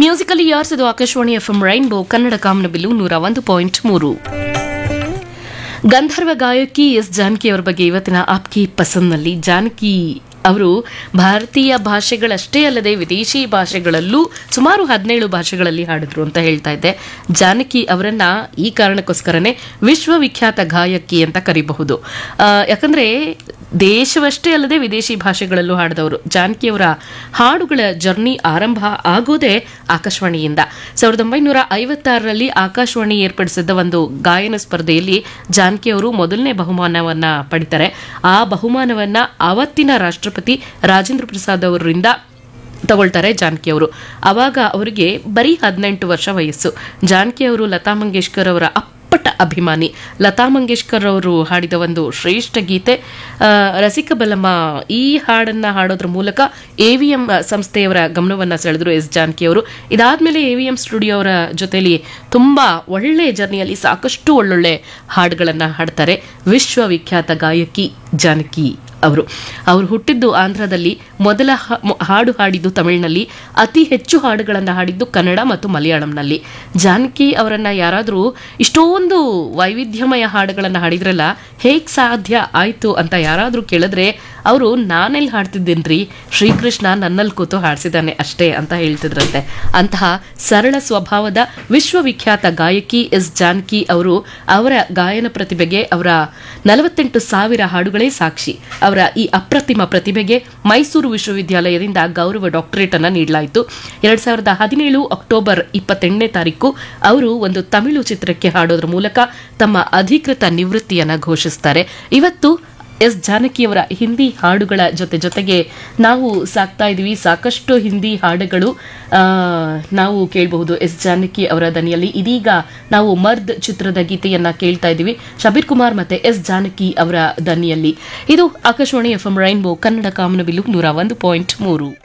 musically ಯಾರ್ಸ್ ಇದು Akashvani FM rainbow Kannada ಕಾಮನಬಿಲ್ಲು ನೂರ ಒಂದು ಪಾಯಿಂಟ್ ಮೂರು ಗಂಧರ್ವ ಗಾಯಕಿ ಎಸ್ ಜಾನಕಿ ಅವರ ಬಗ್ಗೆ ಇವತ್ತಿನ ಆಪ್ಕಿ ಪಸಂದ್ನಲ್ಲಿ ಜಾನಕಿ ಅವರು ಭಾರತೀಯ ಭಾಷೆಗಳಷ್ಟೇ ಅಲ್ಲದೆ ವಿದೇಶಿ ಭಾಷೆಗಳಲ್ಲೂ ಸುಮಾರು ಹದಿನೇಳು ಭಾಷೆಗಳಲ್ಲಿ ಹಾಡಿದ್ರು ಅಂತ ಹೇಳ್ತಾ ಇದ್ದೆ ಜಾನಕಿ ಅವರನ್ನ ಈ ಕಾರಣಕ್ಕೋಸ್ಕರನೇ ವಿಶ್ವವಿಖ್ಯಾತ ಗಾಯಕಿ ಅಂತ ಕರಿಬಹುದು ಆ, ಯಾಕಂದ್ರೆ ದೇಶವಷ್ಟೇ ಅಲ್ಲದೆ ವಿದೇಶಿ ಭಾಷೆಗಳಲ್ಲೂ ಹಾಡಿದವರು ಜಾನಕಿ ಅವರ ಹಾಡುಗಳ ಜರ್ನಿ ಆರಂಭ ಆಗೋದೇ ಆಕಾಶವಾಣಿಯಿಂದ ಸಾವಿರದ ಒಂಬೈನೂರ ಐವತ್ತಾರರಲ್ಲಿ ಆಕಾಶವಾಣಿ ಏರ್ಪಡಿಸಿದ್ದ ಒಂದು ಗಾಯನ ಸ್ಪರ್ಧೆಯಲ್ಲಿ ಜಾನಕಿ ಅವರು ಮೊದಲನೇ ಬಹುಮಾನವನ್ನ ಪಡಿತಾರೆ ಆ ಬಹುಮಾನವನ್ನ ಅವತ್ತಿನ ರಾಷ್ಟ್ರಪತಿ ರಾಜೇಂದ್ರ ಪ್ರಸಾದ್ ಅವರಿಂದ ತಗೊಳ್ತಾರೆ ಜಾನಕಿ ಅವರು ಅವಾಗ ಅವರಿಗೆ ಬರೀ ಹದಿನೆಂಟು ವರ್ಷ ವಯಸ್ಸು ಜಾನಕಿ ಅವರು ಲತಾ ಮಂಗೇಶ್ಕರ್ ಅವರ ಅಪ್ಪಟ ಅಭಿಮಾನಿ ಲತಾ ಮಂಗೇಶ್ಕರ್ ಅವರು ಹಾಡಿದ ಒಂದು ಶ್ರೇಷ್ಠ ಗೀತೆ ಆ, ರಸಿಕ ಬಲಮ ಈ ಹಾಡನ್ನ ಹಾಡೋದ್ರ ಮೂಲಕ ಎ ವಿ ಎಂ ಸಂಸ್ಥೆಯವರ ಗಮನವನ್ನ ಸೆಳೆದ್ರು ಎಸ್ ಜಾನಕಿ ಅವರು ಇದಾದ್ಮೇಲೆ ಎ ವಿ ಎಂ ಸ್ಟುಡಿಯೋ ಅವರ ಜೊತೆಲಿ ತುಂಬಾ ಒಳ್ಳೆ ಜರ್ನಿಯಲ್ಲಿ ಸಾಕಷ್ಟು ಒಳ್ಳೊಳ್ಳೆ ಹಾಡುಗಳನ್ನ ಹಾಡ್ತಾರೆ ವಿಶ್ವವಿಖ್ಯಾತ ಗಾಯಕಿ ಜಾನಕಿ ಅವರು ಅವರು ಹುಟ್ಟಿದ್ದು ಆಂಧ್ರದಲ್ಲಿ ಮೊದಲ ಹ- ಮೊ- ಹಾಡು ಹಾಡಿದ್ದು ತಮಿಳಿನಲ್ಲಿ ಅತಿ ಹೆಚ್ಚು ಹಾಡುಗಳನ್ನು ಹಾಡಿದ್ದು ಕನ್ನಡ ಮತ್ತು ಮಲಯಾಳಂನಲ್ಲಿ ಜಾನಕಿ ಅವರನ್ನ ಯಾರಾದರೂ ಇಷ್ಟೊಂದು ವೈವಿಧ್ಯಮಯ ಹಾಡುಗಳನ್ನು ಹಾಡಿದ್ರಲ್ಲ ಹೇಗ್ ಸಾಧ್ಯ ಆಯ್ತು ಅಂತ ಯಾರಾದರೂ ಕೇಳಿದ್ರೆ ಅವರು ನಾನೆಲ್ಲಿ ಹಾಡ್ತಿದ್ದೇನ್ರಿ ಶ್ರೀಕೃಷ್ಣ ನನ್ನಲ್ಲಿ ಕೂತು ಹಾಡಿಸಿದ್ದಾನೆ ಅಷ್ಟೇ ಅಂತ ಹೇಳ್ತಿದ್ರಂತೆ ಅಂತಹ ಸರಳ ಸ್ವಭಾವದ ವಿಶ್ವವಿಖ್ಯಾತ ಗಾಯಕಿ ಎಸ್ ಜಾನಕಿ ಅವರು ಅವರ ಗಾಯನ ಪ್ರತಿಭೆಗೆ ಅವರ ನಲವತ್ತೆಂಟು ಸಾವಿರ ಹಾಡುಗಳೇ ಸಾಕ್ಷಿ ಅವರ ಈ ಅಪ್ರತಿಮ ಪ್ರತಿಭೆಗೆ ಮೈಸೂರು ವಿಶ್ವವಿದ್ಯಾಲಯದಿಂದ ಗೌರವ ಡಾಕ್ಟರೇಟ್ ಅನ್ನ ನೀಡಲಾಯಿತು ಎರಡ್ ಸಾವಿರದ ಹದಿನೇಳು ಅಕ್ಟೋಬರ್ ಇಪ್ಪತ್ತೆಂಟನೇ ತಾರೀಕು ಅವರು ಒಂದು ತಮಿಳು ಚಿತ್ರಕ್ಕೆ ಹಾಡೋದ್ರ ಮೂಲಕ ತಮ್ಮ ಅಧಿಕೃತ ನಿವೃತ್ತಿಯನ್ನ ಘೋಷಿಸ್ತಾರೆ ಇವತ್ತು ಎಸ್ ಜಾನಕಿಯವರ ಹಿಂದಿ ಹಾಡುಗಳ ಜೊತೆ ಜೊತೆಗೆ ನಾವು ಸಾಕ್ತಾ ಇದೀವಿ ಸಾಕಷ್ಟು ಹಿಂದಿ ಹಾಡುಗಳು ಆ, ನಾವು ಕೇಳಬಹುದು ಎಸ್ ಜಾನಕಿ ಅವರ ದನಿಯಲ್ಲಿ ಇದೀಗ ನಾವು ಮರ್ದ್ ಚಿತ್ರದ ಗೀತೆಯನ್ನ ಕೇಳ್ತಾ ಇದೀವಿ ಶಬೀರ್ ಕುಮಾರ್ ಮತ್ತೆ ಎಸ್ ಜಾನಕಿ ಅವರ ದನಿಯಲ್ಲಿ ಇದು Akashvani F M rainbow Kannada ಕಾಮನಬಿಲ್ಲು ನೂರ ಒಂದು ಪಾಯಿಂಟ್ ಮೂರು